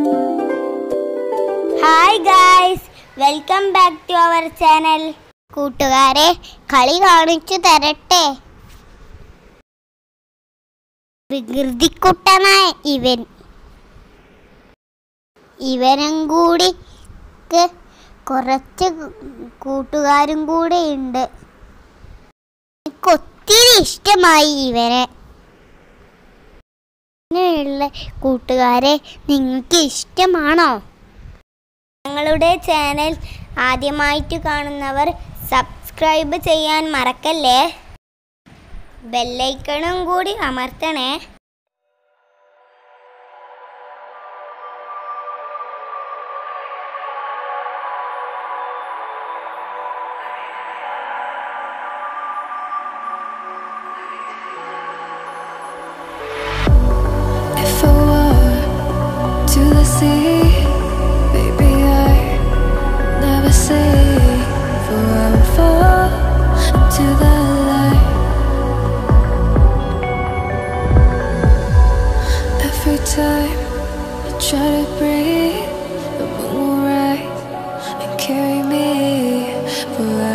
Hi guys welcome back to our channel കൂട്ടുകാരെ കളി കാണിച്ചു തരട്ടെ വികൃതിക്കുട്ടനായ ഇവൻ ഇവനും കൂടി ക്ക് കുറച്ച് കൂട്ടുകാരും കൂടെ ഉണ്ട് എനിക്ക് ഒത്തിരി ഇഷ്ടമായി ഇവനെ ഇങ്ങനെയുള്ള കൂട്ടുകാരെ നിങ്ങൾക്ക് ഇഷ്ടമാണോ ഞങ്ങളുടെ ചാനൽ ആദ്യമായിട്ട് കാണുന്നവർ സബ്സ്ക്രൈബ് ചെയ്യാൻ മറക്കല്ലേ ബെല്ലൈക്കണും കൂടി അമർത്തണേ If I were to the sea, baby, I never say for I would fall into the light. Every time I try to breathe, the moon will rise and carry me. For